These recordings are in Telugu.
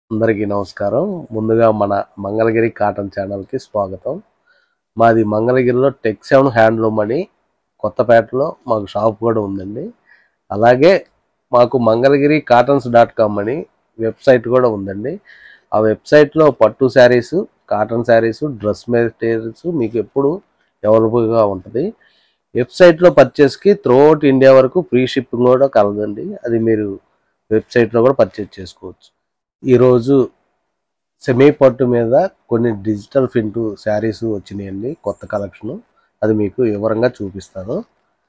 అందరికీ నమస్కారం ముందుగా మన మంగళగిరి కాటన్ ఛానల్కి స్వాగతం మాది మంగళగిరిలో టెక్ సెవెన్ హ్యాండ్లూమ్ అని కొత్తపేటలో మాకు షాప్ కూడా ఉందండి అలాగే మాకు మంగళగిరి కాటన్స్ డాట్ కామ్ అని వెబ్సైట్ కూడా ఉందండి ఆ వెబ్సైట్లో పట్టు saris cotton saris dress materials మీకు ఎప్పుడు అవైలబుల్గా ఉంటుంది వెబ్సైట్లో పర్చేస్కి త్రూఅవుట్ ఇండియా వరకు ఫ్రీ షిప్పింగ్ కూడా కలదండి అది మీరు వెబ్సైట్లో కూడా పర్చేస్ చేసుకోవచ్చు ఈరోజు సెమీ పట్టు మీద కొన్ని డిజిటల్ ప్రింట్ శారీస్ వచ్చినాయండి కొత్త కలెక్షన్ అది మీకు వివరంగా చూపిస్తాను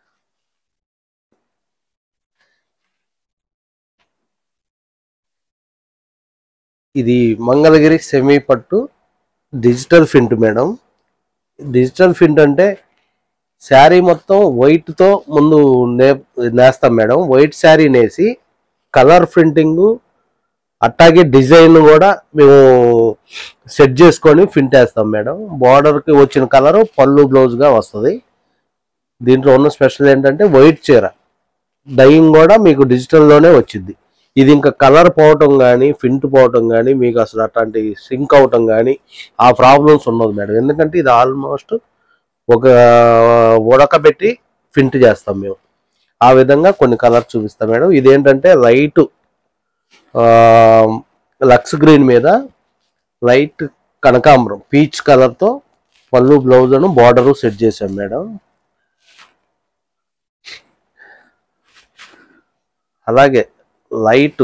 ఇది మంగళగిరి సెమీ పట్టు digital print madam digital print అంటే శారీ మొత్తం వైట్తో ముందు నే నేస్తాం మేడం వైట్ శారీ నేసి కలర్ ప్రింటింగ్ అట్టాగే డిజైన్ కూడా మేము సెట్ చేసుకొని ప్రింట్ వేస్తాం మేడం బార్డర్కి వచ్చిన కలర్ పళ్ళు బ్లౌజ్గా వస్తుంది దీంట్లో ఉన్న స్పెషల్ ఏంటంటే వైట్ చీర డైయింగ్ కూడా మీకు డిజిటల్లోనే వచ్చింది ఇది ఇంకా కలర్ పోవటం కానీ ప్రింట్ పోవటం కానీ మీకు అసలు అట్లాంటి సింక్ అవటం కానీ ఆ ప్రాబ్లమ్స్ ఉన్నది మేడం ఎందుకంటే ఇది ఆల్మోస్ట్ ఒక ఉడకబెట్టి ప్రింట్ చేస్తాం మేము ఆ విధంగా కొన్ని కలర్ చూపిస్తాం మేడం ఇదేంటంటే లైట్ లక్స్ గ్రీన్ మీద లైట్ కనకాంబరం పీచ్ కలర్తో పళ్ళు బ్లౌజ్ అను బార్డరు సెట్ చేసాం మేడం అలాగే లైట్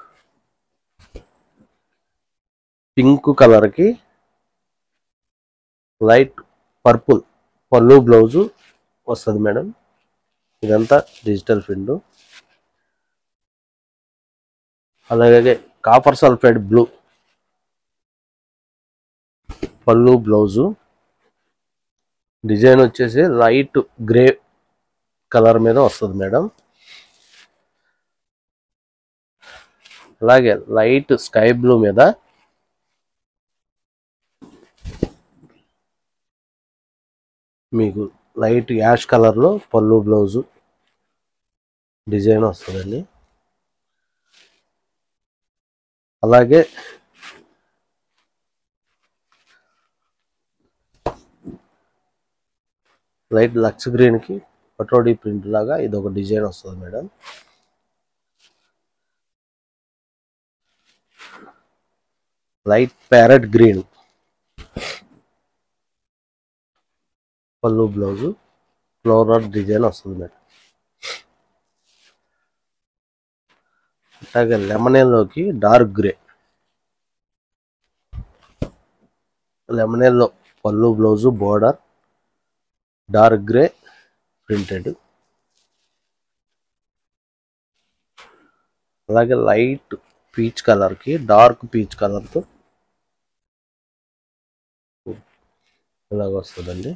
పింక్ కలర్కి లైట్ పర్పుల్ పళ్ళు బ్లౌజు వస్తుంది మేడం ఇదంతా డిజిటల్ ప్రింట్ అలాగే కాపర్ సల్ఫైడ్ బ్లూ పళ్ళు బ్లౌజు డిజైన్ వచ్చేసి లైట్ గ్రే కలర్ మీద వస్తుంది మేడం అలాగే లైట్ స్కై బ్లూ మీద మీకు లైట్ యాష్ కలర్లో పళ్ళు బ్లౌజు డిజైన్ వస్తుందండి అలాగే లైట్ లక్స్ గ్రీన్కి పటోడీ ప్రింట్ లాగా ఇది ఒక డిజైన్ వస్తుంది మేడం లైట్ ప్యారెట్ గ్రీన్ పళ్ళు బ్లౌజు ఫ్లోరల్ డిజైన్ వస్తుంది మేడం అట్లాగే లెమనేల్లోకి డార్క్ గ్రే లెమనేల్లో పళ్ళు blouse border dark grey printed అలాగే లైట్ పీచ్ కలర్కి డార్క్ పీచ్ కలర్తో ఇలాగ వస్తుందండి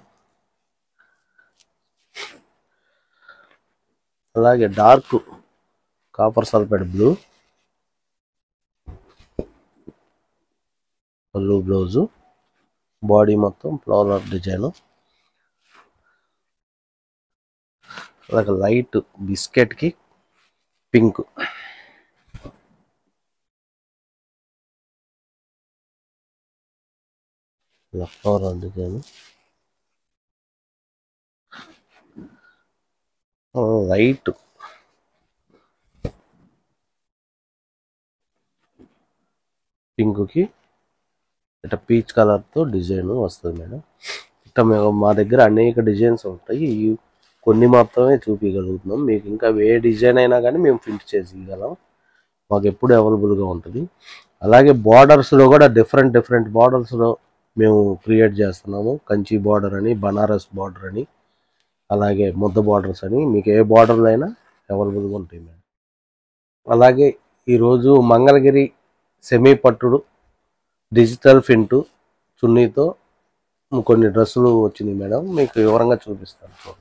అలాగే డార్క్ కాపర్ సల్ఫైడ్ బ్లూ పళ్ళు బ్లౌజు బాడీ మొత్తం ఫ్లవర్ డిజైన్ అలాగే లైట్ బిస్కెట్కి పింక్ ఫ్లవర్ డిజైన్ లైట్ పింక్కి ఇట్లా పీచ్ కలర్తో డిజైన్ వస్తుంది మేడం ఇట్లా మేము మా దగ్గర అనేక డిజైన్స్ ఉంటాయి ఈ కొన్ని మాత్రమే చూపించగలుగుతున్నాం మీకు ఇంకా ఏ డిజైన్ అయినా కానీ మేము ప్రింట్ చేసేయగలం మాకు ఎప్పుడు అవైలబుల్గా ఉంటుంది అలాగే బార్డర్స్లో కూడా డిఫరెంట్ డిఫరెంట్ బార్డర్స్లో మేము క్రియేట్ చేస్తున్నాము కంచి బార్డర్ అని బనారస్ బార్డర్ అని అలాగే ముద్ద బార్డర్స్ అని మీకు ఏ బార్డర్లు అయినా అవైలబుల్గా ఉంటాయి మేడం అలాగే ఈరోజు మంగళగిరి సెమీ పట్టుడు డిజిటల్ ఫింటు చున్నీతో కొన్ని డ్రెస్సులు వచ్చినాయి మేడం మీకు వివరంగా చూపిస్తాను చూడండి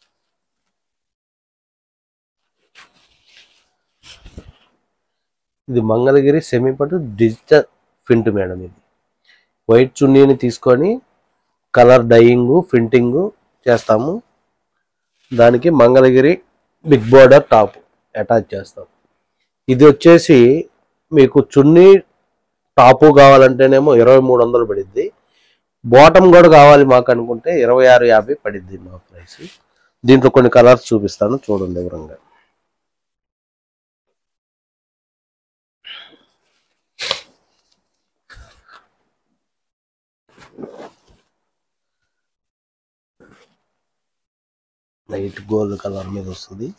ఇది మంగళగిరి సెమీ పట్టు డిజిటల్ ఫింట్ మేడం ఇది వైట్ చున్నీని తీసుకొని కలర్ డైయింగ్ ప్రింటింగ్ చేస్తాము దానికి Mangalagiri big border top attach చేస్తాం ఇది వచ్చేసి మీకు చున్నీ టాపు కావాలంటేనేమో ఇరవై మూడు వందలు పడిద్ది బాటమ్ కూడా కావాలి మాకు అనుకుంటే ఇరవై ఆరు యాభై పడిద్ది మా ప్రైస్ దీంట్లో కొన్ని కలర్స్ చూపిస్తాను చూడండి వివరంగా లైట్ గోల్డ్ కలర్ మీద వస్తుంది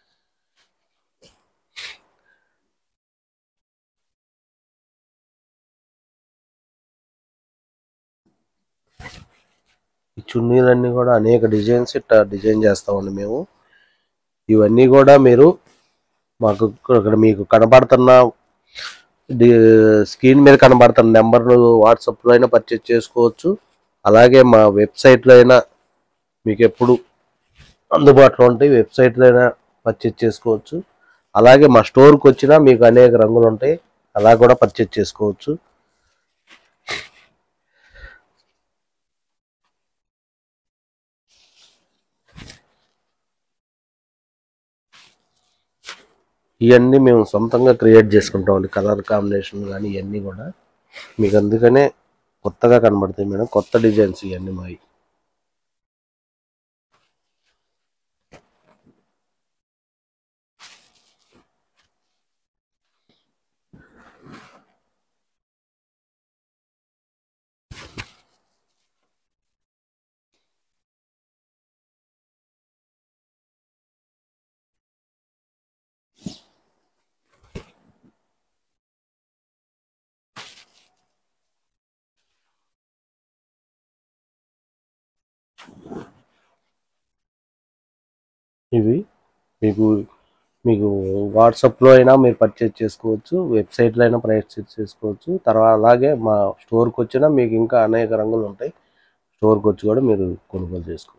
ఈ చున్నీలన్నీ కూడా అనేక డిజైన్స్ ఇట్లా డిజైన్ చేస్తామండి మేము ఇవన్నీ కూడా మీరు మాకు ఇక్కడ మీకు కనబడుతున్న డి- స్క్రీన్ మీద కనబడుతున్న నెంబర్ను వాట్సాప్లో అయినా పర్చేజ్ చేసుకోవచ్చు అలాగే మా వెబ్సైట్లో అయినా మీకు ఎప్పుడు అందుబాటులో ఉంటాయి వెబ్సైట్లో అయినా పర్చేజ్ చేసుకోవచ్చు అలాగే మా స్టోర్కి వచ్చినా మీకు అనేక రంగులు ఉంటాయి అలా కూడా పర్చేజ్ చేసుకోవచ్చు ఇవన్నీ మేము సొంతంగా క్రియేట్ చేసుకుంటామండి కలర్ కాంబినేషన్ కానీ ఇవన్నీ కూడా మీకు అందుకనే కొత్తగా కనబడతాయి మేడం కొత్త డిజైన్స్ ఇవన్నీ మావి ఇవి మీకు మీకు వాట్సాప్లో అయినా మీరు పర్చేజ్ చేసుకోవచ్చు వెబ్సైట్లో అయినా పర్చేజ్ చేసుకోవచ్చు తర్వాత అలాగే మా స్టోర్కి వచ్చినా మీకు ఇంకా అనేక రంగులు ఉంటాయి స్టోర్కి వచ్చి కూడా మీరు కొనుగోలు చేసుకోవచ్చు